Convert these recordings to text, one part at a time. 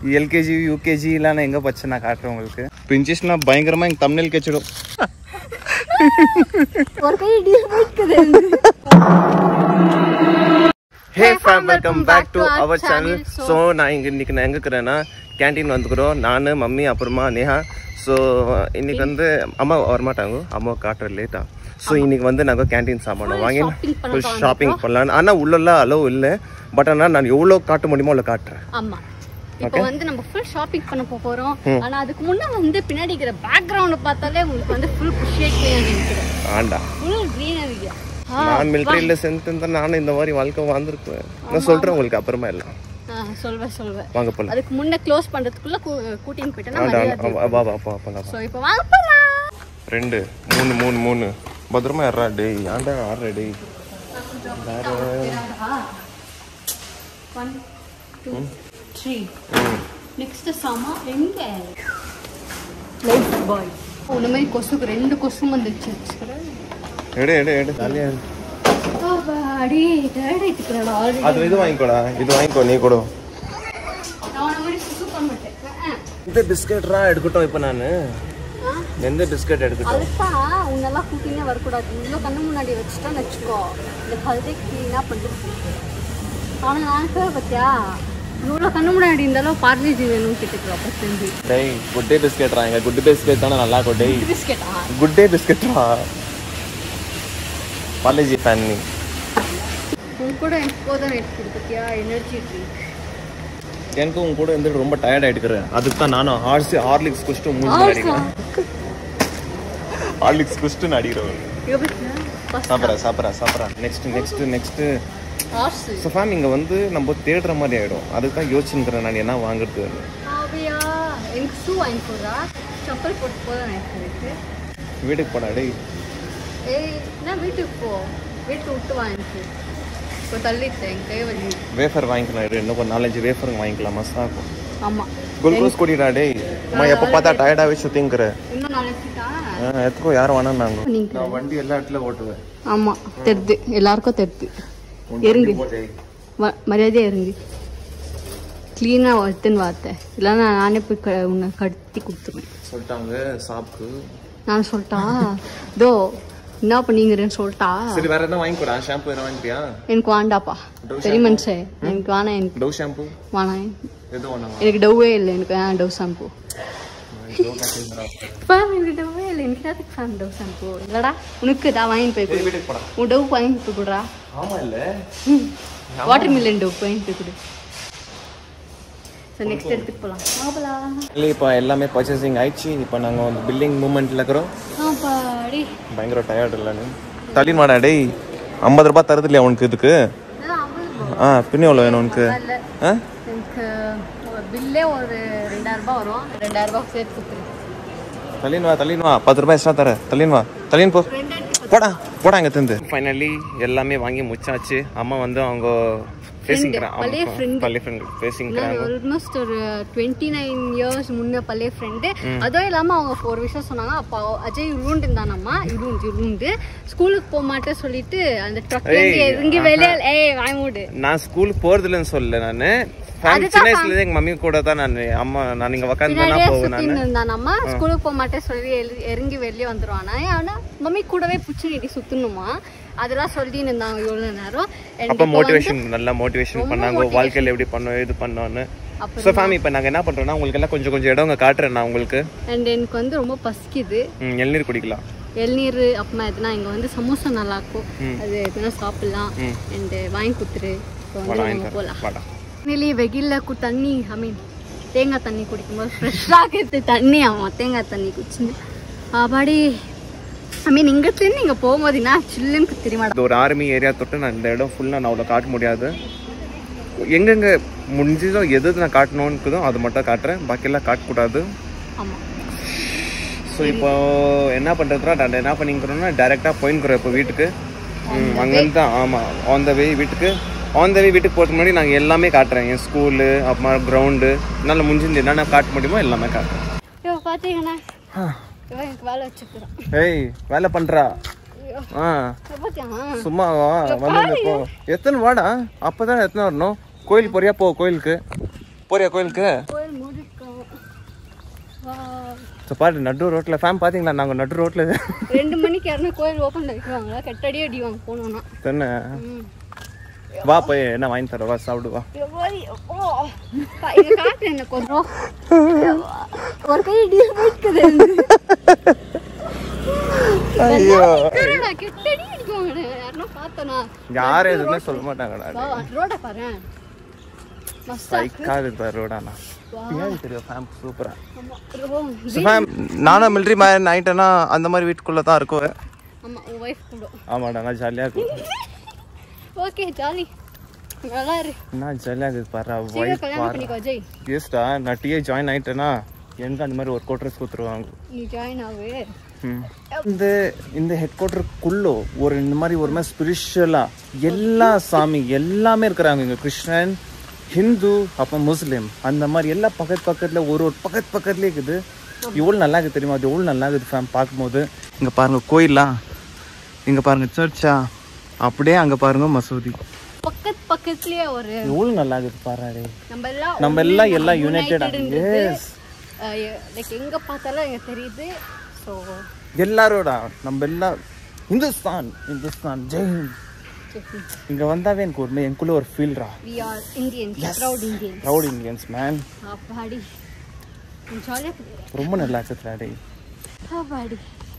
LKG UKG எல்லாம் நான் எங்க பச்சை நான் காட்டுறேன் உங்களுக்கு பிரின்சஸ்னா பயங்கரமா எங்க தமிழில் கச்சிடும் ஒரு கை டீல் போய்க்குது hey fam welcome back to our channel so நான் இங்கே இன்னைக்கு நான் எங்கே இருக்கிறேன்னா கேன்டீன் வந்துக்கிறோம் நான் மம்மி அப்புறமா நேஹா ஸோ இன்னைக்கு வந்து அம்மா வரமாட்டாங்க அம்மா காட்டுற லேட்டா ஸோ இன்னைக்கு வந்து நாங்கள் கேன்டீன் சாப்பிடணும் வாங்கி shopping பண்ண ஃபுல் ஷாப்பிங் பண்ணலாம் ஆனால் உள்ளெல்லாம் அலோவ் இல்லை பட் ஆனால் நான் எவ்வளோ காட்ட முடியுமோ அவ்வளோ காட்டுறேன் ஆமா இப்போ வந்து நம்ம ஃபுல் ஷாப்பிங் பண்ண போக போறோம் ஆனா அதுக்கு முன்ன வந்து பின்னாடி இருக்கிற பேக்ரவுண்ட் பார்த்தாலே உங்களுக்கு வந்து ஃபுல் புஷ்யேக்கே நினைக்கிறேன் ஆண்டா ஃபுல் கிரீனரியா நான் மிலிட்ரியில் சென்று நானும் இந்த மாதிரி வாழ்க்கை வாழ்ந்துருக்குவேன் நான் சொல்கிறேன் உங்களுக்கு அப்புறமா எல்லாம் சொல்வேன் சொல்வேன் வாங்க போகலாம் அதுக்கு முன்ன க்ளோஸ் பண்றதுக்குள்ள கூ- கூட்டின்னு போயிட்டேன்னா ஆண்டா மரியாதை வா வா வா போகலாம் ஸோ இப்போ வாங்க போலாம் ரெண்டு மூணு மூணு மூணு பத்திரமா ஏறா டேய் ஆண்டா ஆடுற டேய் ஒன் டூ த்ரீ நெக்ஸ்ட் சாமா எங்க லைஃப் பாய் இந்த மாதிரி கொசுக்கு ரெண்டு கொசு வந்துச்சு எடு எடு எடு ஜாலியா இரு. அடி டேரக்ட் ஆல்ரெடி அது இது வாங்கிக்கோடா இது வாங்கிக்கோ நீ கூட நான் உன்ன மாதிரி சுசு பண்ண மாட்டேன் இந்த பிஸ்கெட்ரா எடுக்கட்டும் இப்போ நான் எந்த பிஸ்கெட் எடுக்கட்டும் அதுதான் உன்னெல்லாம் கூட்டினே வரக்கூடாது இவ்வளோ கண்ணு முன்னாடி வச்சுட்டோன்னு வச்சுக்கோ இந்த கழுதை க்ளீனாக பண்ணிட்டு அவனை நினைக்கவே பார்த்தியா இவ்வளோ கண்ணு முன்னாடி இருந்தாலும் பார்லேஜி வேணும்னு கேட்டுக்கலாம் அப்போ செஞ்சு டேய் குட் டே பிஸ்கெட்ரா எங்க குட் பிஸ்கெட் தானே நல்லா இருக்கும் டேய் பிஸ்கெட்டா குட் டே பிஸ்கெட்ரா காலேஜ் ஃபேன் நீ உன் கூட எப்போதும் எடுத்து பார்த்தியா எனர்ஜி ட்ரிங்க் எனக்கு உன் கூட இருந்துட்டு ரொம்ப டயர்ட் ஆயிட்டுக்கிறேன் அதுக்கு தான் நானும் ஹார்ஸ் ஹார்லிக்ஸ் குடிச்சிட்டு மூஞ்சி அடிக்கிறேன் ஹார்லிக்ஸ் குடிச்சிட்டு நான் அடிக்கிறேன் சாப்பிட்றேன் சாப்பிட்றேன் சாப்பிட்றேன் next next next horse so fam இங்கே வந்து நம்ம தேடுற மாதிரி ஆகிடும் அதுக்கு தான் யோசிச்சுக்கிறேன் நான் என்ன வாங்குறது ஆவியா எனக்கு ஷூ வாங்கி போடுறா செப்பல் போட்டு போதும் எனக்கு வீட்டுக்கு போடா டேய் ஏய் நான் வீட்டுக்கு போ வீட்டுக்கு விட்டு வாங்கிக்கு இப்போ தள்ளிட்டேன் என் கை வலி வேஃபர் வாங்கிக்கலாம் இரு இன்னும் ஒரு நாலஞ்சு வேஃபருங்க வாங்கிக்கலாம் மஸ்தா இருக்கும் ஆமாம் குளுக்கோஸ் குடிடா டேய் அம்மா எப்போ பார்த்தா டயர்டாகவே சுற்றிங்கிற இன்னும் நாளைக்கிட்டா எத்துக்கோ யாரும் வேணாம் நாங்கள் நீங்க நான் வண்டி எல்லா இடத்துல ஓட்டுவேன் ஆமா தெரிது எல்லாருக்கும் தெரிது இருங்க ம- மரியாதையா இருங்க க்ளீனா வருதுன்னு வார்த்தை இல்லைன்னா நானே போய் க உன்னை கடுத்தி கொடுத்துருவேன் சொல்லிட்டாங்க சாப்பிட்டு நான் சொல்லிட்டா தோ என்ன பண்ணீங்கன்னு சொல்லிட்டா சரி வேற என்ன வாங்கிக்கூடா ஷாம்பு எதாவது வாங்கிட்டியா எனக்கு வேண்டாப்பா பெரிய மனுஷன் எனக்கு வேணாம் எனக்கு டவ் ஷாம்பு வேணாம் எது வேணாம் எனக்கு டவ்வே இல்லை எனக்கு வேணாம் டவ் ஷாம்பு ஃபேம் எனக்கு டவ்வே இல்லை எனக்கு எதுக்கு ஃபேம் டவ் ஷாம்பு இல்லடா உனக்கு தான் வாங்கிட்டு போய் கொடு வீட்டுக்கு போடா உன் டவ் வாங்கிட்டு போய் கொடுறா ஆமா இல்ல வாட்டர் மில்லன் டவ் வாங்கிட்டு போய் கொடு ஸோ நெக்ஸ்ட் எடுத்துட்டு போகலாம் போகலாம் இல்லை இப்போ எல்லாமே பர்ச்சேசிங் ஆயிடுச்சு இப்போ நாங்கள் வந்து பில்லிங் மூமெண்ட்டில் இருக்கிறோம் ஆப்பாடி பயங்கர டயர்ட் இல்லைன்னு தள்ளின் வாடா டேய் ஐம்பது ரூபாய் தருது இல்லையா உனக்கு இதுக்கு ஆ பின்ன எவ்வளோ வேணும் உனக்கு இல்லை ஆ எனக்கு பில்லே ஒரு ரெண்டாயிரம் ரூபாய் வரும் ரெண்டாயிரம் ரூபாய் சேர்த்து கொடுத்துரு தள்ளின் வா தள்ளின் வா பத்து ரூபாய் எக்ஸ்ட்ரா தர தள்ளின் வா தள்ளின் போ போடா போடா இங்கே தந்து ஃபைனலி எல்லாமே வாங்கி முடிச்சாச்சு அம்மா வந்து அவங்க பேசிக்கிறான் பழைய friend. பழைய ஃப்ரெண்ட் பேசிக்கிறாங்க ஆல்மோஸ்ட் ஒரு டுவெண்ட்டி நைன் இயர்ஸ் முன்ன பழைய ஃப்ரெண்டு அதுவும் இல்லாமல் அவங்க ஒரு விஷயம் சொன்னாங்க அப்போ அஜய் இருண்டு இருந்தானம்மா இருண்டு இருண்டு ஸ்கூலுக்கு போக மாட்டேன் சொல்லிட்டு அந்த ட்ரக்ல இருந்து ஏய், இறங்கி வெளியே ஏய் வாய் மூடு நான் ஸ்கூல் போறதில்லன்னு சொல்லல நானு ஃபேமிலி சின்ன வயசுல இருந்து எங்க மம்மி கூட தான் நான் அம்மா நான் இங்க உக்காந்து பின்னாடியே போவேன் நான் சுத்தின்னு இருந்தானாம்மா ஸ்கூலுக்கு போக மாட்டேன் சொல்லி எழு- இறங்கி வெளியே வந்துருவானா ஆனா மம்மி கூடவே புடிச்சு சுத்தணுமா அதெல்லாம் சொல்லின்னு இருந்தாங்க இவ்வளவு நேரம் And அப்ப இப்போ மோட்டிவேஷன் நல்லா மோட்டிவேஷன் பண்ணாங்க வாழ்க்கையில எப்படி பண்ணோம் இது பண்ணோன்னு ஸோ ஃபேமிலி இப்போ நாங்கள் என்ன பண்றோம்னா உங்களுக்கு எல்லாம் கொஞ்சம் கொஞ்சம் இடம் காட்டுறேன் நான் உங்களுக்கு அண்ட் எனக்கு வந்து ரொம்ப பசிக்குது ம், இளநீர் குடிக்கலாம் இளநீர் அப்புறமா எதுனா இங்கே வந்து சமோசா நல்லா இருக்கும் அது எதுனா சாப்பிடலாம் அண்ட் வாங்கி கொடுத்துரு இப்போ வந்து வாடா, நம்ம வாங்கி போகலாம் வாடா வெளியே வெயில்ல கு தண்ணி ஐ மீன் தேங்காய் தண்ணி குடிக்கும்போது ஃப்ரெஷ்ஷாக இருக்கிறது தண்ணி ஆமாம் தேங்காய் தண்ணி குடிச்சுன்னு ஆபாடி ஐ மீன் இங்கத்துலேருந்து இங்கே போகும்போது என்ன சில்லுன்னு தெரியுமாடா இது ஒரு ஆர்மி ஏரியா தொட்டு நான் இந்த இடம் ஃபுல்லாக நான் அவ்வளோ காட்ட முடியாது எங்கெங்க முடிஞ்சதோ எது எது நான் காட்டணும்னு இருக்குதோ அது மட்டும் காட்டுறேன் பாக்கியெல்லாம் காட்டக்கூடாது ஆமாம் ஸோ இப்போ என்ன பண்ணுறதுனா நான் என்ன பண்ணிக்கிறோம்னா டேரெக்டாக போயின்னுக்குறோம் இப்போ வீட்டுக்கு ம், அங்கேருந்து தான் ஆமாம் ஆன் த வே வீட்டுக்கு ஆன் த வே வீட்டுக்கு போகிறதுக்கு முன்னாடி நாங்கள் எல்லாமே காட்டுறேன் என் ஸ்கூலு அப்புறமா கிரவுண்டு என்னால் முடிஞ்சது என்னென்ன காட்ட முடியுமோ எல்லாமே காட்டுறேன் இப்போ பார்த்தீங்கன்னா இவன் எனக்கு வேலை வச்சுக்கிறான் ஏய் வேலை பண்ணுறா ஆ பார்த்தியா சும்மா வா வந்து போ எத்தனை வாடா அப்பதான் எத்தனை வரணும் கோயில் போறியா போ கோயிலுக்கு போறியா கோயிலுக்கு கோயில் மூடிருக்கோம் வா. ஸோ பாரு நடு ரோட்டில் ஃபேம் பார்த்தீங்களா நாங்கள் நடு ரோட்டில் ரெண்டு மணிக்கு யாருன்னா கோயில் ஓப்பன்ல வைக்குவாங்க கெட்டடி அடிவாங்க போனோம்னா தானே ம். வா போய் என்ன வாங்கி தர வா சாப்பிடு வா எவ்வாறு, அப்பா. பா, இங்க காட்டு என்ன கொஞ்சம் ஒரு கை டீல் போய்க்குது ஐயோ என்னடா, கெட்டடி அடிக்குவாங்க யாருன்னா பார்த்தனா யாரும் எதுவுமே சொல்ல மாட்டாங்கடா ரோட பாரு மஸ்தா சைக்காக இருக்கு ரோடாண்ணா பின்னாடி தெரியும் ஃபேம் சூப்பராக ஆமா ரோ- ஸோ ஃபேம் நானும் மிலிட்ரி மேன் ஆகிட்டேன்னா அந்த மாதிரி வீட்டுக்குள்ளே தான் இருக்குவேன் ஆமா உன் ஒய்ஃப் கூட ஆமாடா நான் ஜாலியாக இருக்கும் ஓகே ஜாலி நல்லா இரு நான் ஜாலியாக இருக்குது பாரு சீக்கிரம் ஒய்ஃப் கல்யாணம் பண்ணிக்கோ அஜய் எஸ்டா நான் டிஏ ஜாயின் ஆகிட்டேன்னா எனக்கு அந்த மாதிரி ஒரு கோட்ரஸ் கொடுத்துருவாங்க நீ ஜாயின் ஆகு ம். இந்த இந்த ஹெட் குவார்ட்டருக்குள்ளோ ஒரு இந்த மாதிரி ஒரு மாதிரி ஸ்பிரிச்சுவலாக எல்லா சாமி எல்லாமே இருக்கிறாங்க இங்கே கிறிஸ்டியன் ஹிந்து அப்புறம் முஸ்லீம் அந்த மாதிரி எல்லா பக்கத்து பக்கத்தில் ஒரு ஒரு பக்கத்து பக்கத்துலேயே இருக்குது எவ்வளோ நல்லா இருக்குது தெரியுமா அது எவ்வளோ நல்லா இருக்குது ஃபேம் பார்க்கும்போது இங்கே பாருங்க கோயிலா இங்கே பாருங்க சர்ச்சா அப்படியே அங்கே பாருங்க மசூதி பக்கத்து பக்கத்துலயே ஒரு எவ்வளோ நல்லா இருக்குது பாரு நம்ம எல்லாம் நம்ம எல்லாம் எல்லாம் யுனைடெட் எஸ் லைக் எங்க பார்த்தாலும் எனக்கு தெரியுது ஸோ எல்லாரோட நம்ம எல்லாம் இந்துஸ்தான் இந்துஸ்தான் ஜெய் ஹிந்த் இங்க வந்தாவே எனக்கு ஒரு எனக்குள்ள ஒரு ஃபீல்ரா we are Indians proud Indians proud Indians man அப்பாடி ஜாலியாக ரொம்ப நல்லா இருக்குதுடா டேய் அப்பாடி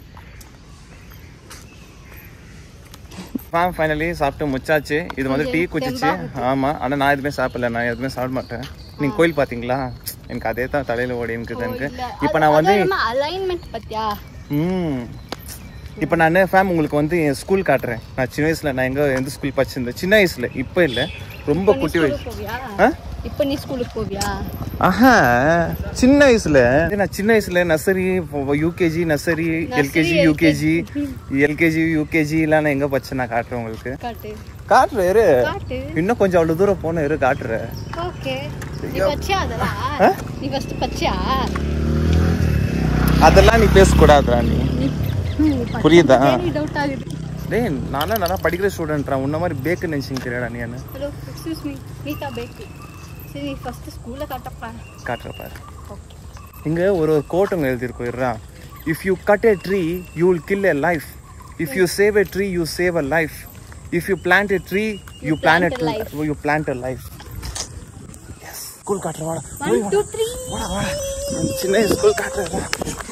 ஃபேம் ஃபைனலி சாப்பிட்டு முச்சாச்சு இது வந்து டீ குச்சிச்சு ஆமா ஆனா நான் எதுவுமே சாப்பிடல நான் எதுவுமே சாப்பிட மாட்டேன் நீங்க கோயில் பாத்தீங்களா எனக்கு அதே தான் தலையில ஓடி இருக்குது எனக்கு இப்போ நான் வந்து அலைன்மெண்ட் பத்தியா ம் இப்போ நான் ஃபேம் உங்களுக்கு வந்து என் ஸ்கூல் காட்டுறேன் நான் சின்ன வயசுல நான் எங்க எந்த ஸ்கூல் படிச்சிருந்தேன் சின்ன வயசுல இப்போ இல்லை ரொம்ப குட்டி வயசு போவியா ஆ இப்போ நீ ஸ்கூலுக்கு போவியா ஆஹா சின்ன வயசுல நான் சின்ன வயசுல nursery UKG nursery LKG UKG LKG UKG எல்லாம் நான் எங்க படிச்சேன் நான் காட்டுறேன் உங்களுக்கு காட்டு காட்டுறேன் இரு காட்டு இன்னும் கொஞ்சம் அவ்வளவு தூரம் போன இரு காட்டுறேன் ஓகே நீ பச்சியா அதெல்லாம் நீ ஃபர்ஸ்ட் பச்சியா அதெல்லாம் நீ பேசக்கூடாதுடா நீ புரியுதா டவுட் ஆகுது டேய் நானும் நல்லா படிக்கிற ஸ்டூடெண்ட்ரா உன்ன மாதிரி பேக்கு நினைச்சிங்க தெரியாடா நீ என்ன ஹலோ எக்ஸ்கியூஸ் மீ நீதா பேக்கி சரி நீ ஃபர்ஸ்ட் ஸ்கூல்ல காட்டப்பா காட்டுற பாரு ஓகே இங்க ஒரு ஒரு கோட்டம் எழுதியிருக்கோம் இருடா if you cut a tree you will kill a life if you save a tree you save a life if you plant a tree you plan you plant a life school காட்டுற வாடா one two three வாடா வாடா நான் சின்ன school காட்டுறேன்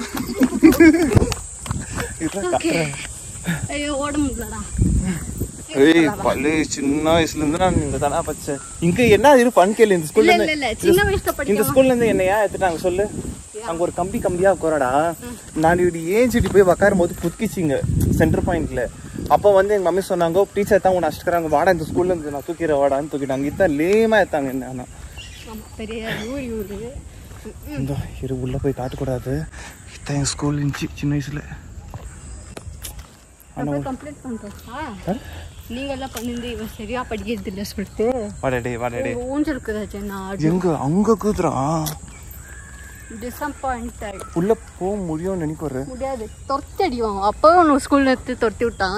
இதுதான் காட்டுறேன் ஐயோ ஓட முடியலடா ஏய் பல்லு சின்ன வயசுல இருந்து நான் இங்க தானா பச்சேன் இங்க என்ன இரு பண் கேளு இந்த இல்ல ஸ்கூல்ல இல்ல இல்ல சின்ன வயசுல இந்த படிக்க ஸ்கூல்ல இருந்து என்ன ஏன் எடுத்துட்டாங்க சொல்லு அங்க ஒரு கம்பி கம்பியா உட்காரடா நான் இப்படி ஏஞ்சிட்டு போய் உட்காரும் போது புதுக்கிச்சிங்க சென்டர் பாயிண்ட்ல அப்போ வந்து எங்க மம்மி சொன்னாங்க டீச்சர் தான் உன்னை அஷ்டக்கிறாங்க வாடா இந்த ஸ்கூல்ல இருந்து நான் தூக்கிற வாடான்னு தூக்கிட்டாங்க இதான் லேமா எடுத்தாங்க என்ன ஆனா ஆமா பெரிய ஊர் ஊரு இந்த இரு உள்ள போய் காட்டக்கூடாது இதான் என் ஸ்கூல் இருந்துச்சு சின்ன வயசுல அப்புறம் கம்ப்ளீட் பண்ணிட்டோம் நீங்க எல்லாம் பண்ணிருந்து இவன் சரியா படிக்கிறது இல்ல சொல்லிட்டு வாடா டே வாடா டே ஒரு ஊஞ்சல் இருக்குதா நான் எங்க அங்க கூத்துறா டிசப்பாயிண்டட் உள்ள போக முடியும்னு நினைக்கிறேன் முடியாது தொத்தி அடிவான் அப்போ உன்னை ஸ்கூல்ல எடுத்து தொட்டி விட்டான்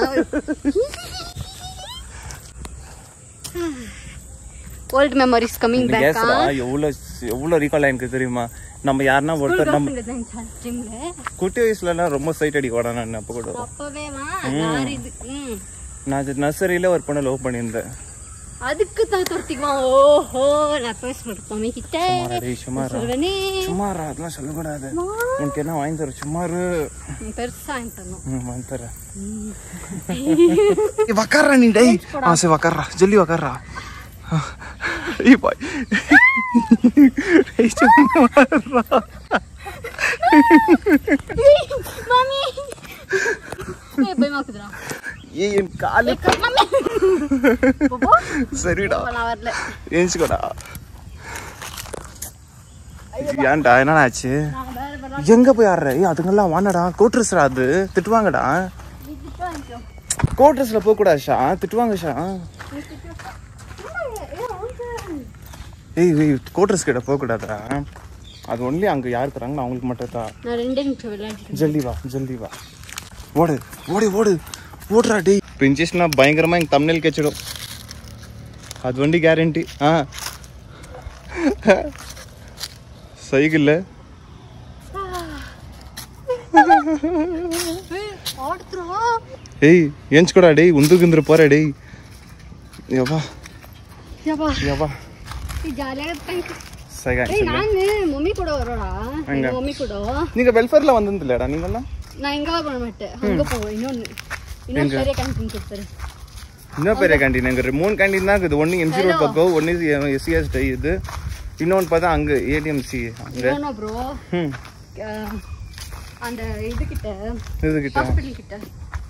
ஓல்ட் மெமரிஸ் கம்மிங் பேக் கேஸ்ரா எவ்வளோ எவ்வளோ ரீகால் எனக்கு தெரியுமா நம்ம யாருன்னா ஒருத்தர் நம்ம ஜிம்ல குட்டி வயசுலலாம் ரொம்ப சைட் அடிக்க வாடா நான் அப்போ கூட அப்பவே வா யார் இது ம். நான் நர்சரியில ஒரு பொண்ணை லவ் பண்ணியிருந்தேன் அதுக்கு தான் தொட்டிக்குவான் ஓஹோ நான் பேச மம்மி கிட்ட சும்மாரா சும்மாரா சொல்லுவனே சும்மாரா அதெல்லாம் சொல்லக்கூடாது உனக்கு என்ன வாங்கி தர சும்மாரு நீ பெருசா வாங்கி தரணும் ம், வாங்கி தரேன் வக்காரா நீ டேய் ஆ சரி வக்காரா ஜல்லி வக்காரா ஏய் பாய் ஏய், சும்மாரா. மாமி ஏய் பயமாக்குதுடா ஏய் என் காலு மாமி போ, போ. சரிடா இப்ப நான் வரல ஏஞ்சிக்கோடா ஏன்டா என்னடா ஆச்சு நான் வேற வர எங்க போய் ஆடுற ஏய் அதுங்கெல்லாம் வானடா கோட்ரஸ்ரா அது திட்டுவாங்கடா நீ கிட்ட வாங்கிக்கோ கோட்ரஸ்ல போக கூடாது ஷா திட்டுவாங்க ஷா நீ கிட்ட ஏய் அவன் ஏய் ஏய் கோட்ரஸ் கிட்ட போக கூடாதா அது ஒன்லி அங்க யார் இருக்கிறாங்க அவங்களுக்கு மட்டும் தான் நான் ரெண்டே நிமிஷம் விளையாடிட்டு ஜல்தி வா ஜல்தி வா ஓடு ஓடு ஓடு ஓடுறா டேய் பிஞ்சிஸ்னா பயங்கரமா எங்க தமிழில் கச்சிடும் அது வண்டி கேரண்டி ஆ சைக்கிள் ஆடுத்துறா ஏய் ஏஞ்சுக்கூடா டேய் உந்துக்குந்துரு போற டேய் ಯವ್ವ ಯಪ್ಪ ಯವ್ವ ಈ ಜಾಲಿಯಾಗತ್ತೆ ಸರಿ ಏಯ್ ನಾನು ಮಮ್ಮಿ ಕೂಡ ವರೋಡ ಹಂಗ? ಮಮ್ಮಿ ಕೂಡ நீங்க வெல்ஃபேர்ல வந்திருந்தலடா நீங்கெல்லாம் ನಾ ಹಿಂಗ ಬಂದ್ಬಿಟ್ಟೆ ಹಂಗ போவோம் ಇನ್ನೊಂದು ಇನ್ನೊಂದು ಬೇರೆ ಕ್ಯಾಂಟೀನ್ ಕೊಡ್ತಾರೆ இன்னும் பெரிய கேண்டீன் எங்க மூணு கேண்டீன் தான் இருக்குது ஒன்று எம்சி ரோட் பக்கம் ஒன்று எஸ்சிஎஸ் இது இன்னொன்று பார்த்தா அங்கே ஏடிஎம்சி அங்கே இன்னொன்னு ப்ரோ ம் அந்த இது கிட்ட இதுகிட்ட ஹாஸ்பிட்டல் கிட்ட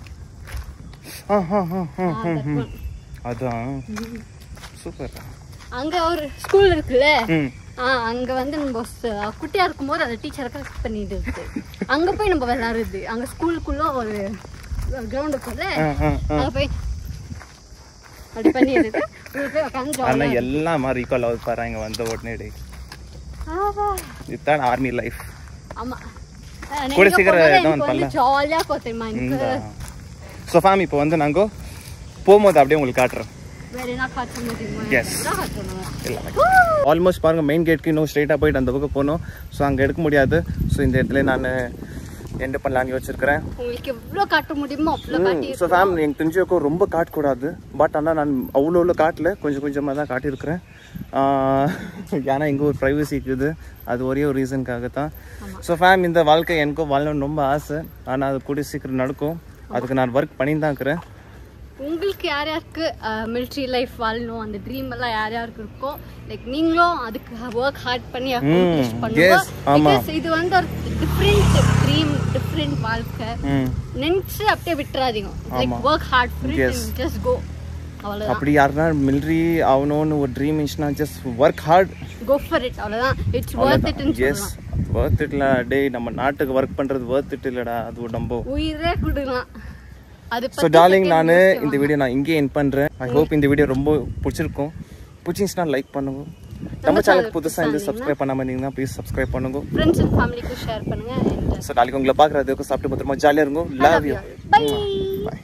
ஆ ஆ ஆ ஆ ஆ, that one. அதான் சூப்பர் அங்க ஒரு ஸ்கூல் இருக்குல்ல ம் ஆ அங்க வந்து நம்ம ச- குட்டியா இருக்கும்போது அந்த டீச்சரை கரெக்ட் பண்ணிட்டு இருக்கு அங்க போய் நம்ம விளையாடுறது அங்க ஸ்கூலுக்குள்ள ஒரு கிரவுண்ட் இருக்குல்ல ஆ ஆ ஆ அங்க போய் அப்படி பண்ணிடுது உள்ள போய் உட்காந்து ஆனால் எல்லாம் மாதிரி ஈக்குவல் ஆகுது பாரு இங்கே வந்த உடனே டே இதுதான் ஆர்மி லைஃப் ஆமா கூட சீக்கிரம் இதான் பண்ணலாம். ஜாலியா கோத்தேமா எனக்கு ஸோ ஃபேம் இப்போ வந்து நாங்கள் போகும்போது அப்படியே உங்களுக்கு காட்டுறோம் வேற என்ன காட்ட முடியுமா Yes. இதெல்லாம் காட்டணும் ஆல்மோஸ்ட் பாருங்க மெயின் கேட்க்கு இன்னும் ஸ்ட்ரைட்டாக போயிட்டு அந்த பக்கம் போகணும் ஸோ அங்கே எடுக்க முடியாது ஸோ இந்த இடத்துல நான் எண்ட் பண்ணலான்னு யோசிச்சிருக்கிறேன் உங்களுக்கு எவ்வளவு காட்ட முடியுமோ அவ்வளவு காட்டி ஸோ ஃபேம் எனக்கு தெரிஞ்சவக்கும் ரொம்ப காட்டக்கூடாது பட் ஆனால் நான் அவ்வளோ அவ்வளோ காட்டல கொஞ்சம் கொஞ்சமாக தான் காட்டியிருக்கிறேன் ஆஹ் ஏன்னா இங்கே ஒரு ப்ரைவசி இருக்குது அது ஒரே ஒரு ரீசனுக்காக தான் ஸோ ஃபேம் இந்த வாழ்க்கை எனக்கும் வாழணும்னு ரொம்ப ஆசை ஆனால் அது கூடிய சீக்கிரம் நடக்கும் அதுக்கு நான் ஒர்க் பண்ணி தான் இருக்கிறேன் உங்களுக்கு யார் யாருக்கு மிலிட்ரி லைஃப் வாழணும் அந்த ட்ரீம் எல்லாம் யார் யாருக்கு இருக்கோ லைக் நீங்களும் அதுக்கு ஒர்க் ஹார்ட் பண்ணி அக்கம்ப்ளிஷ் yes, பண்ணுங்க ஆமா. Because இது வந்து ஒரு டிஃப்ரெண்ட் ட்ரீம் டிஃப்ரெண்ட் வாழ்க்கை ம் நினைச்சு அப்படியே விட்டுறாதீங்க லைக் ஆமா. Work hard for Yes. It just go அவ்வளவுதான் அப்படி யாருன்னா மிலிட்ரி ஆகணும்னு ஒரு ட்ரீம் இருந்துச்சுன்னா just work hard go for it அவ்வளவுதான் இட்ஸ் ஒர்த் இட்னு எஸ் சொல்லலாம் ஒர்த் இட்ல டேய் நம்ம நாட்டுக்கு ஒர்க் பண்றது ஒர்த் இட் இல்லடா அது ஒரு நம்ம உயிரே கொடுக்கலாம் அது ஸோ பத்தி டார்லிங் second நான் யோசிச்சு இந்த வீடியோ நான் இங்கேயே என் பண்ணுறேன் ஐ ஹோப் இந்த வீடியோ ரொம்ப பிடிச்சிருக்கும் பிடிச்சிருந்துச்சுன்னா லைக் பண்ணுங்க நம்ம சேனலுக்கு புதுசாக இந்த சப்ஸ்கிரைப் பண்ணாமல் இருந்தீங்கன்னா ப்ளீஸ் சப்ஸ்கிரைப் பண்ணுங்க ஃப்ரெண்ட்ஸ் அண்ட் ஃபேமிலிக்கு ஷேர் பண்ணுங்க and ஸோ நாளைக்கு உங்களை பார்க்குறதுக்கு சாப்பிட்டு பத்திரமா ஜாலியாக இருக்கும் love you bye bye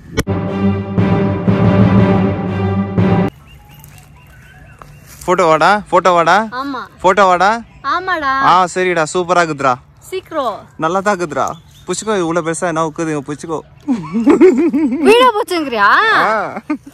photo வாடா ஃபோட்டோ வாடா ஆமா ஃபோட்டோ வாடா ஆமாடா ஆ சரிடா சூப்பராக இருக்குதுடா சீக்கிரம் நல்லா தான் இருக்குதுடா புச்சுக்கோ இவ்வளோ பெருசாக என்ன உக்குது புச்சுக்கோ வீடா போச்சுங்கிறியா ஆ